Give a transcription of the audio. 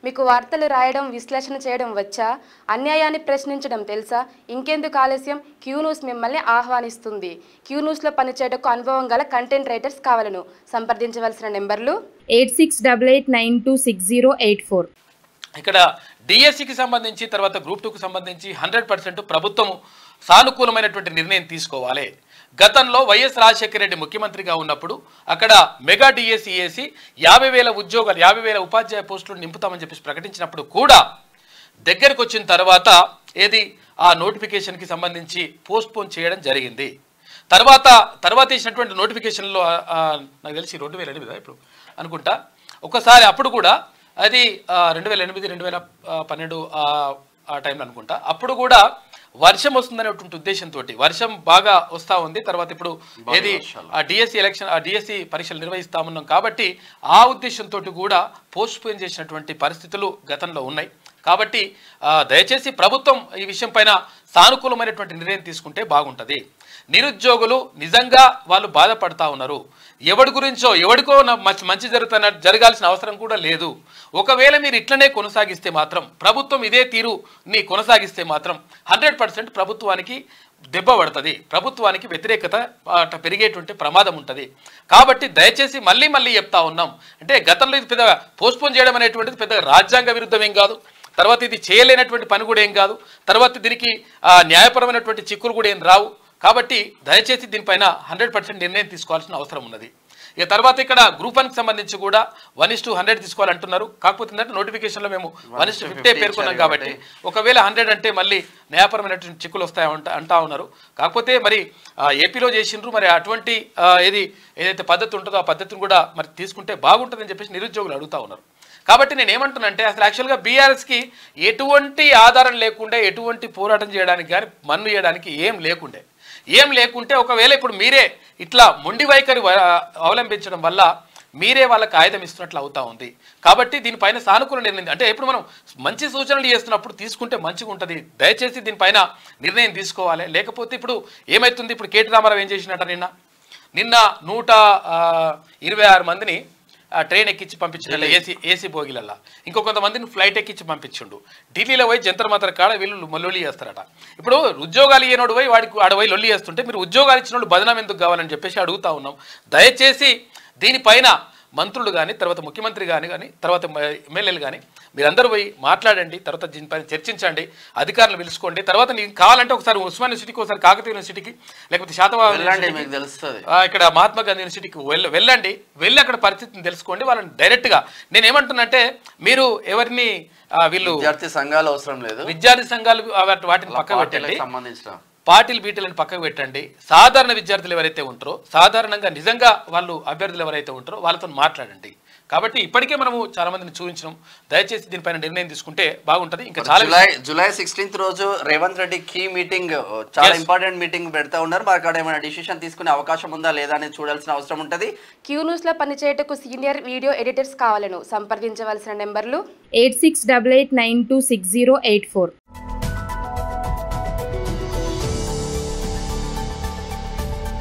మీకు వార్తలు రాయడం విశ్లేషణ చేయడం వచ్చా అన్యాయాన్ని ప్రశ్నించడం తెలుసా ఇంకెందుకు ఆలస్యం క్యూ న్యూస్ మిమ్మల్ని ఆహ్వానిస్తుంది క్యూ న్యూస్లో పనిచేయటకు అనుభవం గల కంటెంట్ రైటర్స్ కావాలను సంప్రదించవలసిన నెంబర్లు eight six double eight nine two six zero eight four ఇక్కడ డిఎస్సికి సంబంధించి తర్వాత గ్రూప్ టూకి సంబంధించి హండ్రెడ్ పర్సెంట్ ప్రభుత్వం సానుకూలమైనటువంటి నిర్ణయం తీసుకోవాలి గతంలో వైఎస్ రాజశేఖర రెడ్డి ముఖ్యమంత్రిగా ఉన్నప్పుడు అక్కడ మెగా డిఎస్సి వేసి యాభై వేల ఉద్యోగాలు యాభై వేల ఉపాధ్యాయ పోస్టులు నింపుతామని చెప్పేసి ప్రకటించినప్పుడు కూడా దగ్గరకు వచ్చిన తర్వాత ఏది ఆ నోటిఫికేషన్కి సంబంధించి పోస్ట్ పోన్ చేయడం జరిగింది తర్వాత తర్వాత ఇచ్చినటువంటి నోటిఫికేషన్లో ఆ, ఆ, నాకు తెలిసి రెండు వేల ఎనిమిదా ఇప్పుడు అనుకుంటా ఒకసారి అప్పుడు కూడా అది రెండు వేల ఎనిమిది రెండు వేల పన్నెండు ఆ ఆ టైంలో అనుకుంటా అప్పుడు కూడా వర్షం వస్తుందనేటువంటి ఉద్దేశంతో వర్షం బాగా వస్తూ ఉంది తర్వాత ఇప్పుడు ఏది ఆ డిఎస్సి ఎలక్షన్ ఆ డిఎస్సి పరీక్షలు నిర్వహిస్తామన్నాం కాబట్టి ఆ ఉద్దేశంతో కూడా పోస్ట్ పోన్ చేసినటువంటి పరిస్థితులు గతంలో ఉన్నాయి కాబట్టి ఆ, దయచేసి ప్రభుత్వం ఈ విషయం పైన సానుకూలమైనటువంటి నిర్ణయం తీసుకుంటే బాగుంటుంది నిరుద్యోగులు నిజంగా వాళ్ళు బాధపడతా ఉన్నారు ఎవడి గురించో ఎవడికో నా- మంచి మంచి జరుగుతున్న జరగాల్సిన అవసరం కూడా లేదు ఒకవేళ మీరు ఇట్లనే కొనసాగిస్తే మాత్రం ప్రభుత్వం ఇదే తీరుని కొనసాగిస్తే మాత్రం హండ్రెడ్ పర్సెంట్ ప్రభుత్వానికి దెబ్బ పడుతుంది ప్రభుత్వానికి వ్యతిరేకత అట్లా పెరిగేటువంటి ప్రమాదం ఉంటుంది కాబట్టి దయచేసి మళ్ళీ మళ్ళీ చెప్తా ఉన్నాం అంటే గతంలో ఇది పెద్దగా పోస్ట్పోన్ చేయడం అనేటువంటిది పెద్దగా రాజ్యాంగ విరుద్ధం ఏం కాదు తర్వాత ఇది చేయలేనటువంటి పని కూడా ఏం కాదు తర్వాత దీనికి ఆ, న్యాయపరమైనటువంటి చిక్కులు కూడా ఏం రావు కాబట్టి దయచేసి దీనిపైన హండ్రెడ్ పర్సెంట్ నిర్ణయం తీసుకోవాల్సిన అవసరం ఉన్నది ఇక తర్వాత ఇక్కడ గ్రూప్ వన్కి సంబంధించి కూడా వన్ ఇస్ టు హండ్రెడ్ తీసుకోవాలంటున్నారు కాకపోతే ఏంటంటే నోటిఫికేషన్లో మేము వన్ ఇస్ టు ఫిఫ్టీ పేర్కొన్నాం కాబట్టి ఒకవేళ హండ్రెడ్ అంటే మళ్ళీ న్యాయపరమైనటువంటి చిక్కులు వస్తాయి అంట- అంటా ఉన్నారు కాకపోతే మరి ఆ, ఏపీలో చేసిండ్రు మరి అటువంటి ఆ, ఏది ఏదైతే పద్ధతి ఉంటుందో ఆ పద్ధతిని కూడా మరి తీసుకుంటే బాగుంటుందని చెప్పేసి నిరుద్యోగులు అడుగుతా ఉన్నారు కాబట్టి నేను ఏమంటున్నానంటే అసలు యాక్చువల్గా బీఆర్ఎస్కి ఎటువంటి ఆధారం లేకుండా ఎటువంటి పోరాటం చేయడానికి కానీ మన్ను చేయడానికి ఏం లేకుండే ఏం లేకుంటే ఒకవేళ ఇప్పుడు మీరే ఇట్లా మొండి వైఖరి వ- అవలంబించడం వల్ల మీరే వాళ్ళకి ఆయుధం ఇస్తున్నట్లు అవుతా ఉంది కాబట్టి దీనిపైన సానుకూల నిర్ణయం అంటే ఇప్పుడు మనం మంచి సూచనలు చేస్తున్నప్పుడు తీసుకుంటే మంచిగా ఉంటుంది దయచేసి దీనిపైన నిర్ణయం తీసుకోవాలి లేకపోతే ఇప్పుడు ఏమైతుంది ఇప్పుడు కేటీ రామారావు ఏం చేసినట్ట నిన్న నిన్న నూట ఆ, ఇరవై ఆరు మందిని ఆ, ట్రైన్ ఎక్కించి పంపించిండు ఏసీ ఏసీ బోగిలల్లా ఇంకో కొంతమందిని ఫ్లైట్ ఎక్కించి పంపించిండు ఢిల్లీలో పోయి జంతర్ మంతర్ కాడ వీళ్ళు లొల్లి చేస్తారట ఇప్పుడు ఉద్యోగాలు ఇయ్యనోడు పోయి వాడికి ఆడ పోయి లొల్లి చేస్తుంటే మీరు ఉద్యోగాలు ఇచ్చిన వాళ్ళు బదనం ఎందుకు కావాలని చెప్పేసి అడుగుతా ఉన్నాం దయచేసి దీనిపైన మంత్రులు కానీ తర్వాత ముఖ్యమంత్రి కానీ కానీ తర్వాత ఎమ్మెల్యేలు కానీ మీరందరూ పోయి మాట్లాడండి తర్వాత దీనిపైన చర్చించండి అధికారులు పిలుచుకోండి తర్వాత నీకు కావాలంటే ఒకసారి ఉస్మాన్ యూనివర్సిటీకి ఒకసారి కాకతీయ యూనివర్సిటీకి లేకపోతే శాతవాహన వెళ్ళండి యూనివర్సిటీకి, మీకు తెలుస్తుంది ఆ, ఇక్కడ మహాత్మా గాంధీ యూనివర్సిటీకి వెళ్ళ వెళ్ళండి వెళ్ళి అక్కడ పరిస్థితిని తెలుసుకోండి వాళ్ళని డైరెక్ట్గా నేను ఏమంటున్నంటే మీరు ఎవరిని ఆ, వీళ్ళు విద్యార్థి సంఘాలు అవసరం లేదు విద్యార్థి సంఘాలు ఆ, వాటి- వాటిని పక్కన పెట్టండి పార్టీలకు సంబంధించిన పార్టీలు బీటీలను పక్కకు పెట్టండి సాధారణ విద్యార్థులు ఎవరైతే ఉంటారో సాధారణంగా నిజంగా వాళ్ళు అభ్యర్థులు ఎవరైతే ఉంటారో వాళ్ళతో మాట్లాడండి కాబట్టి ఇప్పటికే మనము చాలా మందిని చూపించినాం దయచేసి దీనిపైన నిర్ణయం తీసుకుంటే బాగుంటది ఇంకా చాలా జూలై జూలై సిక్స్టీన్త్ రోజు రేవంత్ రెడ్డి కీ మీటింగ్ చాలా Yes. ఇంపార్టెంట్ మీటింగ్ పెడతా ఉన్నారు మరి అక్కడ ఏమైనా డిసిషన్ తీసుకునే అవకాశం ఉందా లేదా అనేది చూడాల్సిన అవసరం ఉంటది క్యూ న్యూస్లో పనిచేయటకు సీనియర్ వీడియో ఎడిటర్స్ కావాలను సంప్రదించవలసిన నెంబర్లు eight six double eight nine two six zero eight four